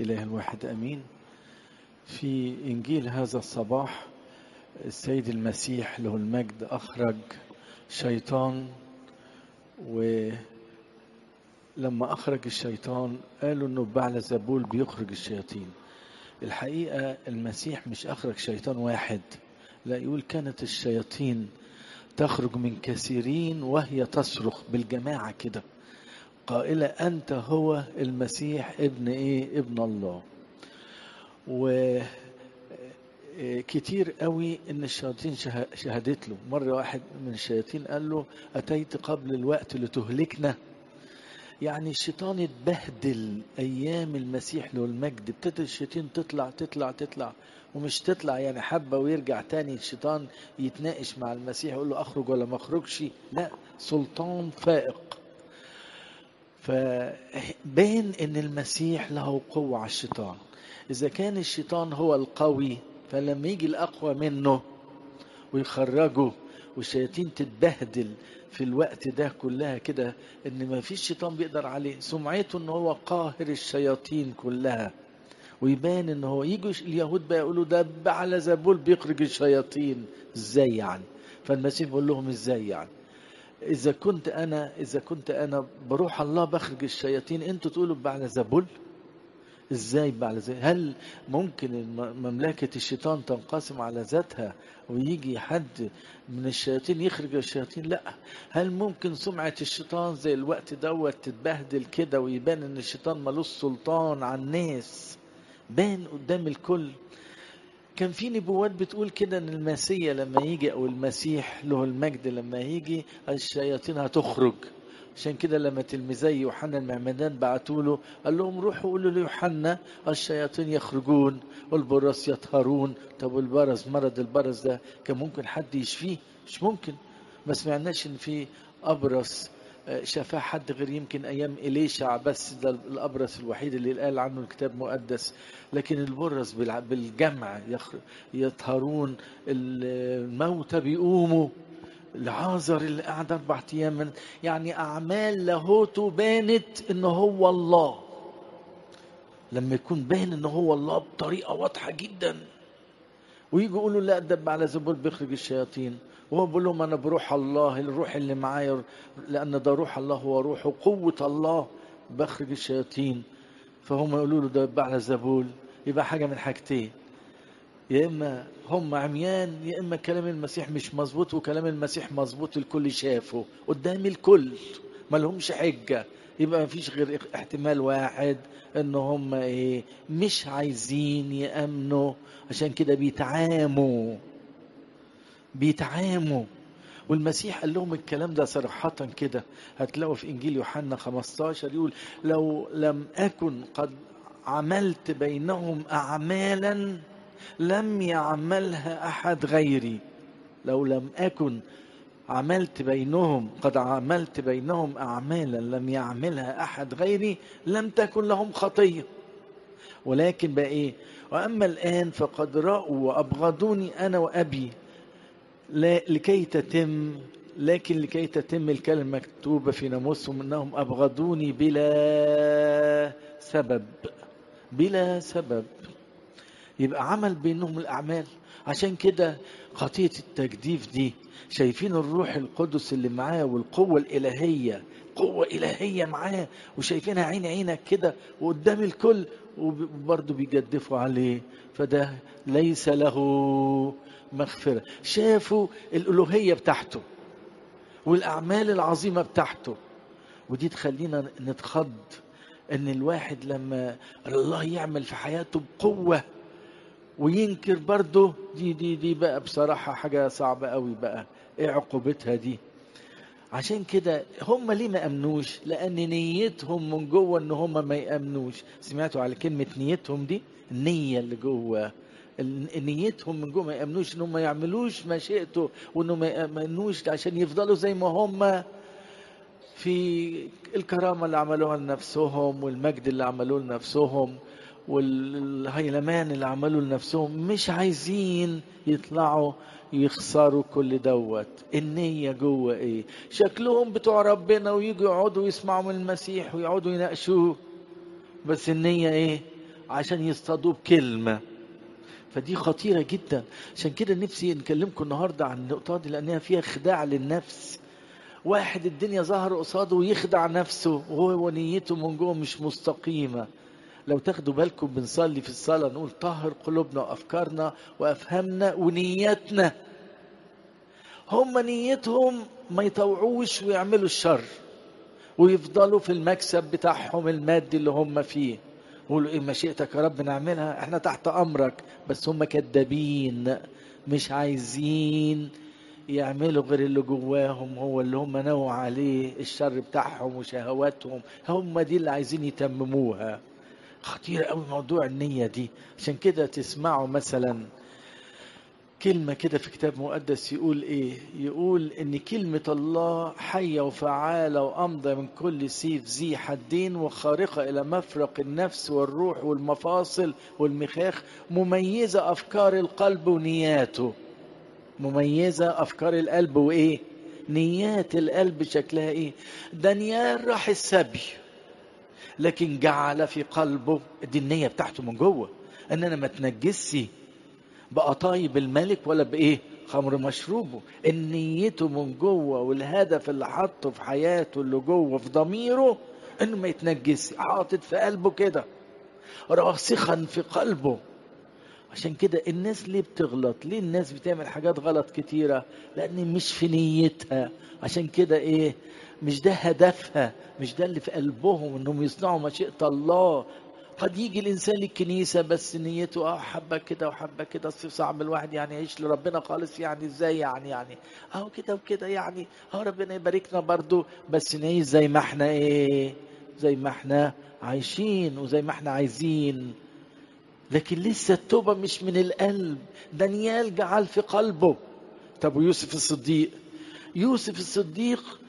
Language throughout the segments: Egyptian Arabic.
الإله الواحد أمين في إنجيل هذا الصباح السيد المسيح له المجد أخرج شيطان ولما أخرج الشيطان قالوا إنه بعل زبول بيخرج الشياطين الحقيقة المسيح مش أخرج شيطان واحد لا يقول كانت الشياطين تخرج من كثيرين وهي تصرخ بالجماعة كده قائلة أنت هو المسيح ابن إيه ابن الله و كتير قوي ان الشياطين شهدت له مره واحد من الشياطين قال له اتيت قبل الوقت لتهلكنا يعني الشيطان اتبهدل ايام المسيح له المجد ابتدى الشياطين تطلع تطلع تطلع ومش تطلع يعني حبه ويرجع تاني الشيطان يتناقش مع المسيح يقول له اخرج ولا ما اخرجش لا سلطان فائق فبين ان المسيح له قوه على الشيطان اذا كان الشيطان هو القوي فلما يجي الاقوى منه ويخرجه والشياطين تتبهدل في الوقت ده كلها كده ان ما فيش شيطان بيقدر عليه سمعته ان هو قاهر الشياطين كلها ويبان ان هو يجوا اليهود بقى يقولوا ده على زبول بيخرج الشياطين ازاي يعني فالمسيح بيقول لهم ازاي يعني اذا كنت انا اذا كنت انا بروح الله بخرج الشياطين انتوا تقولوا بعلى زبول ازاي بعد زي هل ممكن مملكة الشيطان تنقسم على ذاتها ويجي حد من الشياطين يخرج الشياطين لا هل ممكن سمعة الشيطان زي الوقت دوت تتبهدل كده ويبان ان الشيطان ملوش سلطان على الناس بان قدام الكل كان في نبوات بتقول كده ان المسيا لما يجي او المسيح له المجد لما يجي الشياطين هتخرج عشان كده لما تلميذي يوحنا المعمدان بعتوا له قال لهم روحوا قولوا ليوحنا الشياطين يخرجون والبرص يطهرون طب والبرص مرض البرص ده كان ممكن حد يشفيه مش ممكن ما سمعناش ان في ابرص شفاه حد غير يمكن ايام اليشع بس ده الابرص الوحيد اللي قال عنه الكتاب المقدس لكن البرص بالجمع يطهرون الموتى بيقوموا العازر اللي قعد اربع ايام من يعني اعمال لاهوته بانت ان هو الله لما يكون باين ان هو الله بطريقه واضحه جدا ويجوا يقولوا لا دب على زبول بيخرج الشياطين وهو بيقول لهم انا بروح الله الروح اللي معايا لان ده روح الله هو روح وقوه الله بخرج الشياطين فهم يقولوا له ده على زبول يبقى حاجه من حاجتين يا اما هم عميان يا اما كلام المسيح مش مظبوط وكلام المسيح مظبوط الكل شافه قدام الكل ما لهمش حجه يبقى ما فيش غير احتمال واحد ان هم ايه مش عايزين يامنوا عشان كده بيتعاموا بيتعاموا والمسيح قال لهم الكلام ده صراحة كده هتلاقوا في إنجيل يوحنا 15 يقول لو لم أكن قد عملت بينهم أعمالا لم يعملها احد غيري لو لم اكن عملت بينهم قد عملت بينهم اعمالا لم يعملها احد غيري لم تكن لهم خطيه ولكن بقى ايه واما الان فقد راوا وابغضوني انا وابي لا لكي تتم لكن لكي تتم الكلمه المكتوبه في ناموسهم انهم ابغضوني بلا سبب بلا سبب يبقى عمل بينهم الأعمال عشان كده خطية التجديف دي شايفين الروح القدس اللي معاه والقوة الإلهية قوة إلهية معاه وشايفينها عين عينك كده وقدام الكل وبرضه بيجدفوا عليه فده ليس له مغفرة شافوا الألوهية بتاعته والأعمال العظيمة بتاعته ودي تخلينا نتخض ان الواحد لما الله يعمل في حياته بقوه وينكر برضه دي دي دي بقى بصراحة حاجة صعبة قوي بقى ايه عقوبتها دي عشان كده هم ليه ما امنوش لان نيتهم من جوه ان هم ما يامنوش سمعتوا على كلمة نيتهم دي النية اللي جوه نيتهم من جوه ما يامنوش ان هم ما يعملوش مشيئته وانه ما يامنوش عشان يفضلوا زي ما هم في الكرامة اللي عملوها لنفسهم والمجد اللي عملوه لنفسهم والهيلمان اللي عملوا لنفسهم مش عايزين يطلعوا يخسروا كل دوت النية جوه ايه شكلهم بتوع ربنا ويجوا يقعدوا يسمعوا من المسيح ويقعدوا يناقشوه بس النية ايه عشان يصطادوه بكلمة فدي خطيرة جدا عشان كده نفسي نكلمكم النهاردة عن النقطة دي لأنها فيها خداع للنفس واحد الدنيا ظهر قصاده ويخدع نفسه وهو نيته من جوه مش مستقيمة لو تاخدوا بالكم بنصلي في الصلاة نقول طهر قلوبنا وأفكارنا وأفهمنا ونياتنا هم نيتهم ما يطوعوش ويعملوا الشر ويفضلوا في المكسب بتاعهم المادي اللي هم فيه يقولوا ايه مشيئتك يا رب نعملها احنا تحت امرك بس هم كدابين مش عايزين يعملوا غير اللي جواهم هو اللي هم نووا عليه الشر بتاعهم وشهواتهم هم دي اللي عايزين يتمموها خطير قوي موضوع النية دي عشان كده تسمعوا مثلا كلمة كده في كتاب مقدس يقول ايه يقول ان كلمة الله حية وفعالة وامضى من كل سيف ذي حدين وخارقة الى مفرق النفس والروح والمفاصل والمخاخ مميزة افكار القلب ونياته مميزة افكار القلب وايه نيات القلب شكلها ايه دانيال راح السبي لكن جعل في قلبه دي النية بتاعته من جوه ان انا ما تنجسي بقطايب الملك ولا بايه خمر مشروبه ان نيته من جوه والهدف اللي حاطه في حياته اللي جوه في ضميره انه ما يتنجسي حاطط في قلبه كده راسخا في قلبه عشان كده الناس ليه بتغلط ليه الناس بتعمل حاجات غلط كتيرة لان مش في نيتها عشان كده ايه مش ده هدفها مش ده اللي في قلبهم انهم يصنعوا مشيئة الله قد يجي الانسان للكنيسه بس نيته اه حبه كده وحبه كده اصل صعب الواحد يعني يعيش لربنا خالص يعني ازاي يعني يعني اهو كده وكده يعني اه ربنا يباركنا برضو بس نعيش زي ما احنا ايه زي ما احنا عايشين وزي ما احنا عايزين لكن لسه التوبه مش من القلب دانيال جعل في قلبه طب ويوسف الصديق يوسف الصديق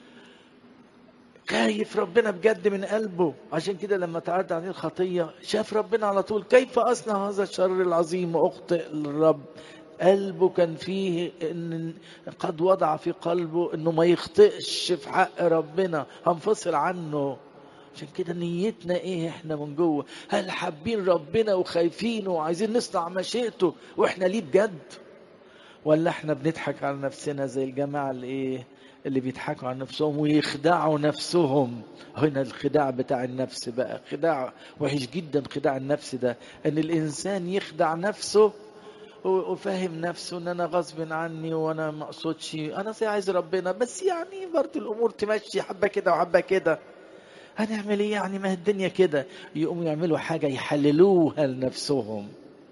خايف ربنا بجد من قلبه عشان كده لما تعدى عليه الخطية شاف ربنا على طول كيف أصنع هذا الشر العظيم وأخطئ للرب قلبه كان فيه إن قد وضع في قلبه إنه ما يخطئش في حق ربنا هنفصل عنه عشان كده نيتنا ايه احنا من جوه هل حابين ربنا وخايفينه وعايزين نصنع مشيئته واحنا ليه بجد ولا احنا بنضحك على نفسنا زي الجماعه اللي ايه اللي بيضحكوا على نفسهم ويخدعوا نفسهم هنا الخداع بتاع النفس بقى خداع وحش جدا خداع النفس ده ان الانسان يخدع نفسه وفاهم نفسه ان انا غصب عني وانا ما اقصدش انا زي عايز ربنا بس يعني برضه الامور تمشي حبه كده وحبه كده هنعمل ايه يعني ما الدنيا كده يقوموا يعملوا حاجه يحللوها لنفسهم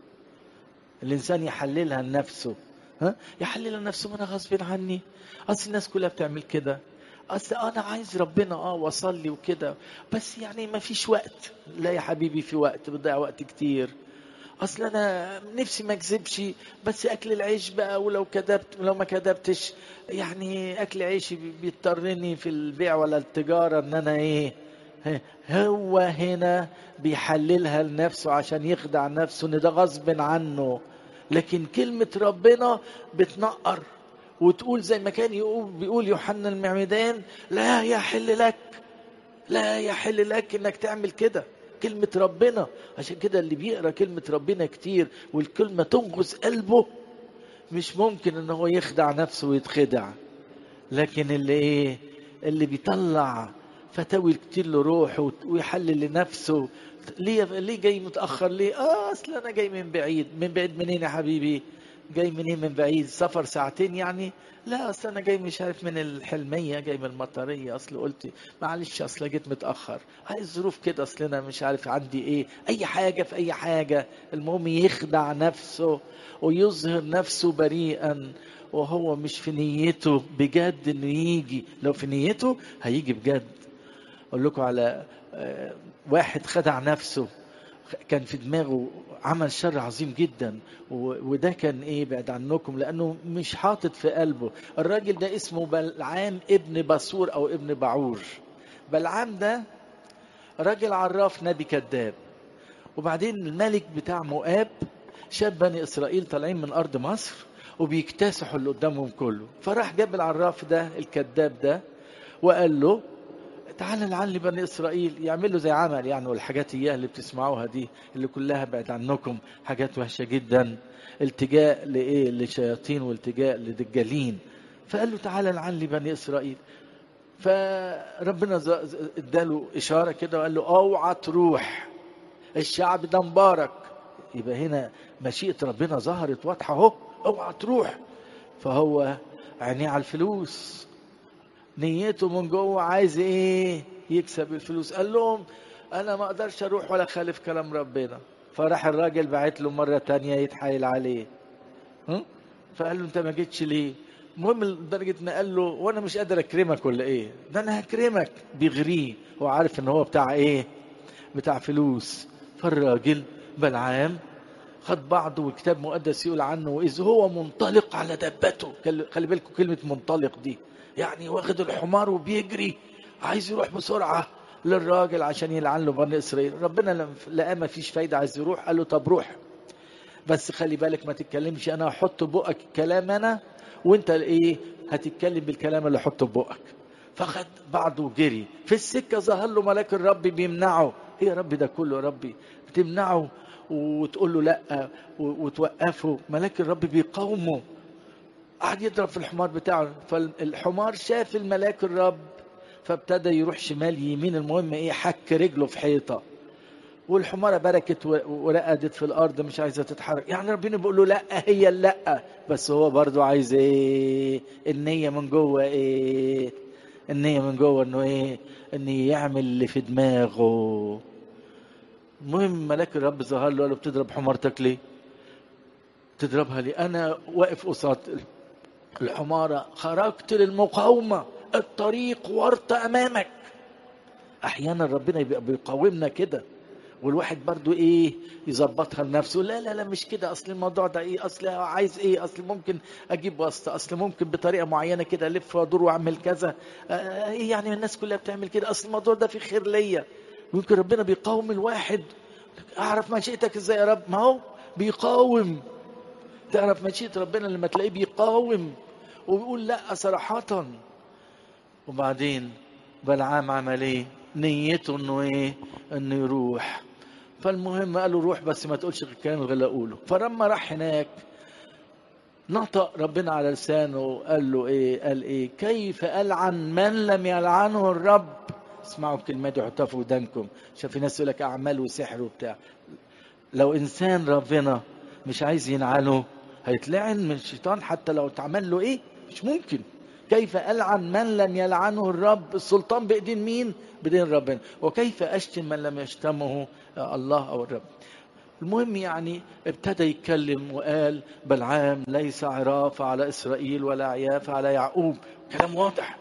الانسان يحللها لنفسه ها يحلل نفسه انا غصب عني اصل الناس كلها بتعمل كده اصل انا عايز ربنا اه واصلي وكده بس يعني ما فيش وقت لا يا حبيبي في وقت بتضيع وقت كتير اصل انا نفسي ما اكذبش بس اكل العيش بقى ولو كذبت ولو ما كذبتش يعني اكل عيشي بيضطرني في البيع ولا التجاره ان انا ايه هو هنا بيحللها لنفسه عشان يخدع نفسه ان ده غصب عنه لكن كلمة ربنا بتنقر وتقول زي ما كان يقول بيقول يوحنا المعمدان لا يحل لك لا يحل لك انك تعمل كده كلمة ربنا عشان كده اللي بيقرا كلمة ربنا كتير والكلمة تنغص قلبه مش ممكن ان هو يخدع نفسه ويتخدع لكن اللي ايه اللي بيطلع فتاوي كتير لروحه ويحلل لنفسه ليه ليه جاي متاخر ليه اه اصل انا جاي من بعيد من بعيد منين يا حبيبي جاي منين من بعيد سفر ساعتين يعني لا اصل انا جاي مش عارف من الحلميه جاي من المطريه اصل قلت معلش اصل جيت متاخر هاي الظروف كده اصل انا مش عارف عندي ايه اي حاجه في اي حاجه المهم يخدع نفسه ويظهر نفسه بريئا وهو مش في نيته بجد انه يجي لو في نيته هيجي بجد اقول لكم على واحد خدع نفسه كان في دماغه عمل شر عظيم جدا وده كان ايه بعد عنكم لانه مش حاطط في قلبه الراجل ده اسمه بلعام ابن باسور او ابن بعور بلعام ده راجل عراف نبي كذاب وبعدين الملك بتاع مؤاب شاف بني اسرائيل طالعين من ارض مصر وبيكتسحوا اللي قدامهم كله فراح جاب العراف ده الكذاب ده وقال له تعالى لعل بني اسرائيل يعملوا زي عمل يعني والحاجات اياها اللي بتسمعوها دي اللي كلها بعد عنكم حاجات وحشه جدا التجاء لايه لشياطين والتجاء لدجالين فقال له تعالى لعل بني اسرائيل فربنا اداله اشاره كده وقال له اوعى تروح الشعب ده مبارك يبقى هنا مشيئه ربنا ظهرت واضحه اهو اوعى تروح فهو عينيه على الفلوس نيته من جوه عايز ايه يكسب الفلوس قال لهم انا ما اقدرش اروح ولا خالف كلام ربنا فراح الراجل بعت له مره تانية يتحايل عليه ها؟ فقال له انت ما جيتش ليه المهم لدرجه ان قال له وانا مش قادر اكرمك ولا ايه ده انا هكرمك بيغريه هو عارف ان هو بتاع ايه بتاع فلوس فالراجل بلعام خد بعضه وكتاب مقدس يقول عنه واذ هو منطلق على دبته خلي بالكم كلمه منطلق دي يعني واخد الحمار وبيجري عايز يروح بسرعه للراجل عشان يلعن له بني اسرائيل ربنا لقى ما فيش فايده عايز يروح قال له طب روح بس خلي بالك ما تتكلمش انا هحط بقك كلام انا وانت ايه هتتكلم بالكلام اللي احطه بقك فخد بعضه وجري في السكه ظهر له ملاك الرب بيمنعه ايه يا رب ده كله يا ربي بتمنعه وتقول له لا وتوقفه ملاك الرب بيقاومه قعد يضرب في الحمار بتاعه فالحمار شاف الملاك الرب فابتدى يروح شمال يمين المهم ايه حك رجله في حيطه والحمارة بركت ورقدت في الأرض مش عايزة تتحرك يعني ربنا بيقول له لا هي لا بس هو برضو عايز ايه النية من جوه ايه النية من جوه انه ايه انه يعمل اللي في دماغه المهم ملاك الرب ظهر له قال له بتضرب حمارتك ليه تضربها ليه انا واقف قصاد الحمارة خرجت للمقاومة الطريق ورط امامك احيانا ربنا يبقى بيقاومنا كده والواحد برضو ايه يظبطها لنفسه لا لا لا مش كده اصل الموضوع ده ايه اصل عايز ايه اصل ممكن اجيب واسطه اصل ممكن بطريقه معينه كده الف وادور واعمل كذا آه ايه يعني الناس كلها بتعمل كده اصل الموضوع ده فيه خير ليا ممكن ربنا بيقاوم الواحد اعرف مشيئتك ازاي يا رب ما هو بيقاوم تعرف مشيئه ربنا لما تلاقيه بيقاوم وبيقول لا صراحه وبعدين بلعام عمل ايه نيته انه ايه انه يروح فالمهم قال له روح بس ما تقولش الكلام غير اللي اقوله فلما راح هناك نطق ربنا على لسانه قال له ايه قال ايه كيف العن من لم يلعنه الرب اسمعوا الكلمات دي حطها في ودانكم عشان في ناس يقول لك اعمال وسحر وبتاع لو انسان ربنا مش عايز ينعله هيتلعن من الشيطان حتى لو اتعمل له ايه مش ممكن كيف ألعن من لم يلعنه الرب السلطان بإيدين مين بإيدين ربنا وكيف أشتم من لم يشتمه الله أو الرب المهم يعني ابتدى يتكلم وقال بلعام ليس عراف على إسرائيل ولا عياف على يعقوب كلام واضح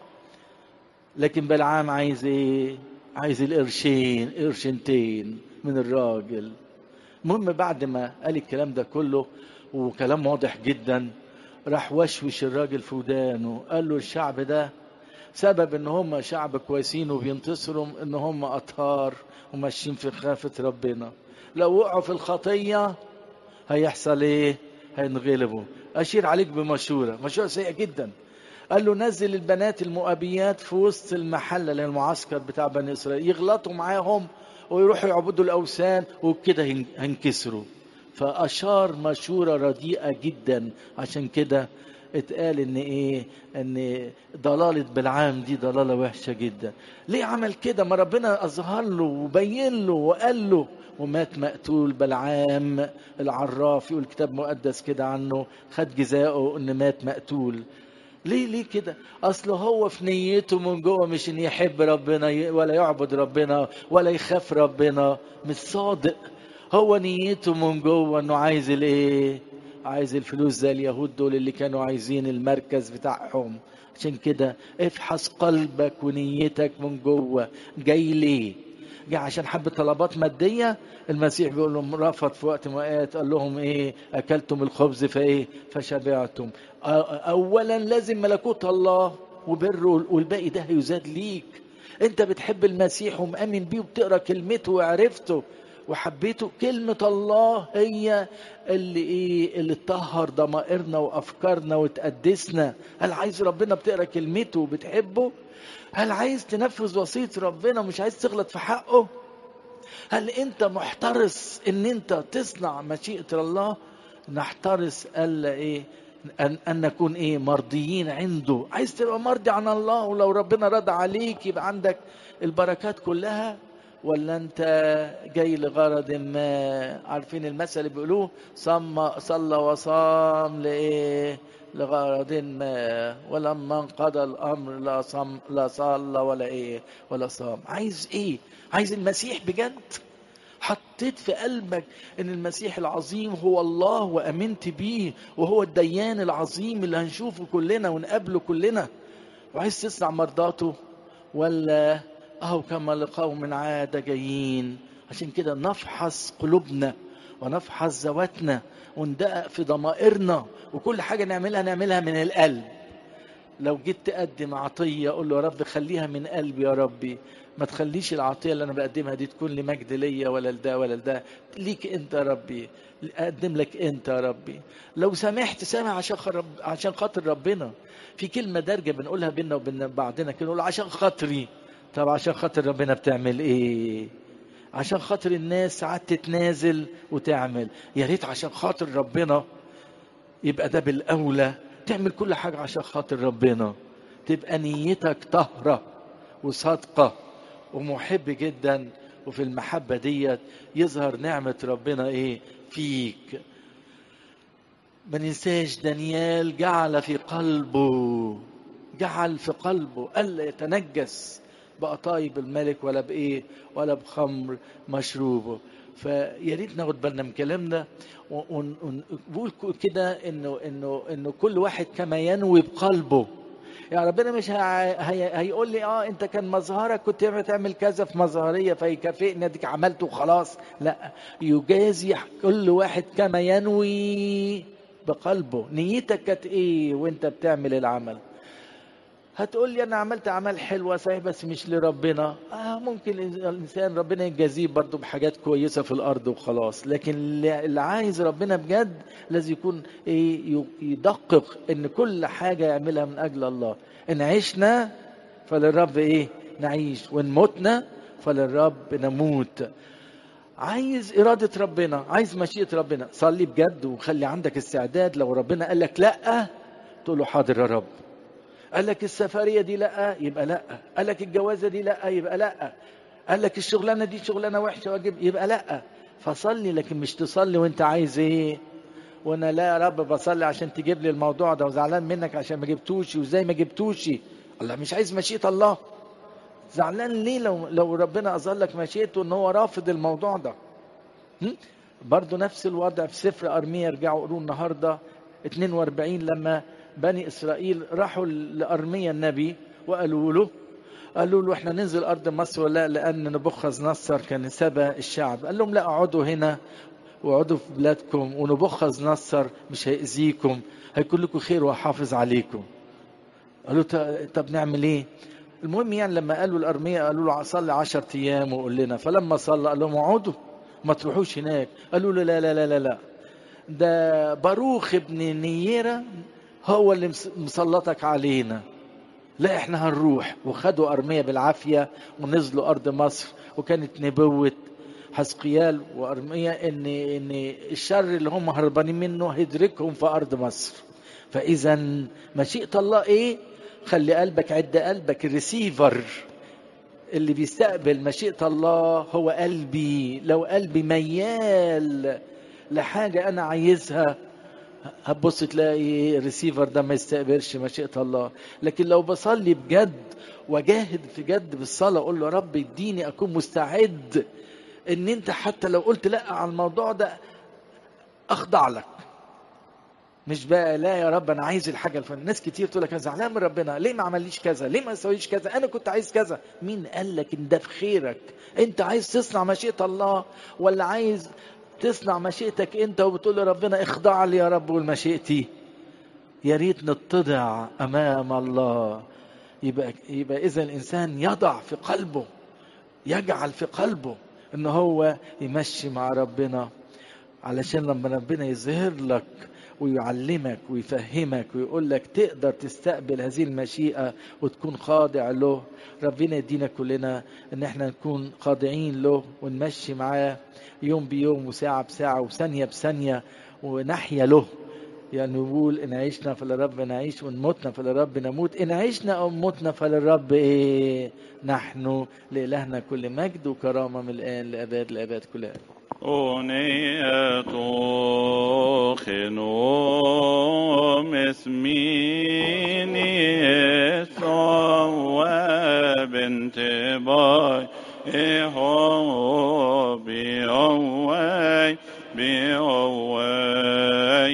لكن بلعام عايز ايه عايز القرشين قرشنتين من الراجل المهم بعد ما قال الكلام ده كله وكلام واضح جدا راح وشوش الراجل في ودانه قال له الشعب ده سبب ان هم شعب كويسين وبينتصروا ان هم اطهار وماشيين في خافة ربنا لو وقعوا في الخطية هيحصل ايه هينغلبوا اشير عليك بمشورة مشورة سيئة جدا قال له نزل البنات المؤبيات في وسط المحلة للمعسكر بتاع بني اسرائيل يغلطوا معاهم ويروحوا يعبدوا الاوثان وكده هينكسروا فاشار مشوره رديئه جدا عشان كده اتقال ان ايه ان ضلاله بلعام دي ضلاله وحشه جدا ليه عمل كده ما ربنا اظهر له وبين له وقال له ومات مقتول بلعام العراف يقول كتاب مقدس كده عنه خد جزاؤه ان مات مقتول ليه ليه كده اصل هو في نيته من جوه مش ان يحب ربنا ولا يعبد ربنا ولا يخاف ربنا مش صادق هو نيته من جوه انه عايز الايه عايز الفلوس زي اليهود دول اللي كانوا عايزين المركز بتاعهم عشان كده افحص قلبك ونيتك من جوه جاي ليه جاي عشان حب طلبات مادية المسيح بيقول لهم رفض في وقت ما قال لهم ايه اكلتم الخبز فايه فشبعتم اولا لازم ملكوت الله وبره والباقي ده هيزاد ليك انت بتحب المسيح ومأمن بيه وبتقرا كلمته وعرفته وحبيته كلمة الله هي اللي ايه اللي تطهر ضمائرنا وافكارنا وتقدسنا هل عايز ربنا بتقرا كلمته وبتحبه هل عايز تنفذ وصية ربنا ومش عايز تغلط في حقه هل انت محترس ان انت تصنع مشيئة الله نحترس الا ايه أن, أن نكون إيه مرضيين عنده عايز تبقى مرضي عن الله ولو ربنا رضى عليك يبقى عندك البركات كلها ولا أنت جاي لغرض ما عارفين المثل اللي بيقولوه صم صلى وصام لإيه لغرض ما ولما انقضى الأمر لا صم لا صلى ولا إيه ولا صام عايز إيه عايز المسيح بجد حطيت في قلبك ان المسيح العظيم هو الله وامنت بيه وهو الديان العظيم اللي هنشوفه كلنا ونقابله كلنا وعايز تصنع مرضاته ولا اهو كما لقوم عاد جايين عشان كده نفحص قلوبنا ونفحص ذواتنا وندقق في ضمائرنا وكل حاجه نعملها نعملها من القلب لو جيت تقدم عطيه قول له يا رب خليها من قلبي يا ربي ما تخليش العطيه اللي انا بقدمها دي تكون لمجد ليا ولا لده ولا لده ليك انت يا ربي اقدم لك انت يا ربي لو سامحت سامح عشان خرب عشان خاطر ربنا في كلمه دارجه بنقولها بينا وبين بعضنا كده نقول عشان خاطري طب عشان خاطر ربنا بتعمل ايه عشان خاطر الناس ساعات تتنازل وتعمل يا ريت عشان خاطر ربنا يبقى ده بالاولى تعمل كل حاجه عشان خاطر ربنا تبقى نيتك طاهره وصادقه ومحب جدا وفي المحبة ديت يظهر نعمة ربنا ايه فيك ما ننساش دانيال جعل في قلبه جعل في قلبه ألا يتنجس بقطايب الملك ولا بإيه ولا بخمر مشروبه فيا ريت ناخد بالنا من كلامنا ونقول كده انه انه انه كل واحد كما ينوي بقلبه يعني ربنا مش هي... هي... هيقول لي اه انت كان مظهرك كنت تعمل كذا في مظهريه فيكافئني اديك عملته وخلاص لا يجازي كل واحد كما ينوي بقلبه نيتك كانت ايه وانت بتعمل العمل هتقول لي انا عملت اعمال حلوه صحيح بس مش لربنا آه ممكن الانسان ربنا يجازيه برضه بحاجات كويسه في الارض وخلاص لكن اللي عايز ربنا بجد لازم يكون ايه يدقق ان كل حاجه يعملها من اجل الله ان عشنا فللرب ايه نعيش وان متنا فللرب نموت عايز إرادة ربنا عايز مشيئة ربنا صلي بجد وخلي عندك استعداد لو ربنا قال لك لأ تقول له حاضر يا رب قال لك السفرية دي لا يبقى لا قال لك الجوازة دي لا يبقى لا قال لك الشغلانة دي شغلانة وحشة واجب يبقى لا فصلي لكن مش تصلي وانت عايز ايه وانا لا يا رب بصلي عشان تجيب لي الموضوع ده وزعلان منك عشان ما جبتوش وازاي ما جبتوش الله مش عايز مشيئة الله زعلان ليه لو لو ربنا اظهر لك مشيئته ان هو رافض الموضوع ده برضه نفس الوضع في سفر ارميا ارجعوا قولوا النهارده 42 لما بني اسرائيل راحوا لارميا النبي وقالوا له قالوا له احنا ننزل ارض مصر ولا لان نبخذ نصر كان سبى الشعب قال لهم لا اقعدوا هنا واقعدوا في بلادكم ونبخذ نصر مش هيأذيكم هيكون لكم خير وحافظ عليكم قالوا طب نعمل ايه المهم يعني لما قالوا الارميه قالوا له صلي 10 ايام وقول لنا فلما صلى قال لهم اقعدوا ما تروحوش هناك قالوا له لا لا لا لا لا ده باروخ ابن نيرة هو اللي مسلطك علينا لا احنا هنروح وخدوا أرمية بالعافية ونزلوا أرض مصر وكانت نبوة حسقيال وأرمية إن إن الشر اللي هم هربانين منه هيدركهم في أرض مصر فإذا مشيئة الله إيه؟ خلي قلبك عد قلبك الريسيفر اللي بيستقبل مشيئة الله هو قلبي لو قلبي ميال لحاجة أنا عايزها هتبص تلاقي الريسيفر ده ما يستقبلش مشيئة الله لكن لو بصلي بجد وجاهد في جد بالصلاة أقول له يا رب اديني أكون مستعد إن أنت حتى لو قلت لا على الموضوع ده أخضع لك مش بقى لا يا رب انا عايز الحاجه الفلانيه ناس كتير تقول لك انا زعلان من ربنا ليه ما عمليش كذا ليه ما سويش كذا انا كنت عايز كذا مين قال لك ان ده في خيرك انت عايز تصنع مشيئه الله ولا عايز تصنع مشيئتك انت وبتقول لربنا اخضع لي يا رب والمشيئتي يا ريت نتضع امام الله يبقى يبقى اذا الانسان يضع في قلبه يجعل في قلبه ان هو يمشي مع ربنا علشان لما ربنا يظهر لك ويعلمك ويفهمك ويقول لك تقدر تستقبل هذه المشيئة وتكون خاضع له ربنا يدينا كلنا ان احنا نكون خاضعين له ونمشي معاه يوم بيوم وساعة بساعة وثانية بثانية ونحيا له يعني نقول ان عشنا فللرب نعيش وان متنا فللرب نموت ان عشنا او متنا فللرب ايه نحن لالهنا كل مجد وكرامه من الان لاباد لاباد كل آن. أغنية خنوم اسميني يسوع بنت باي هو بيوي بيوي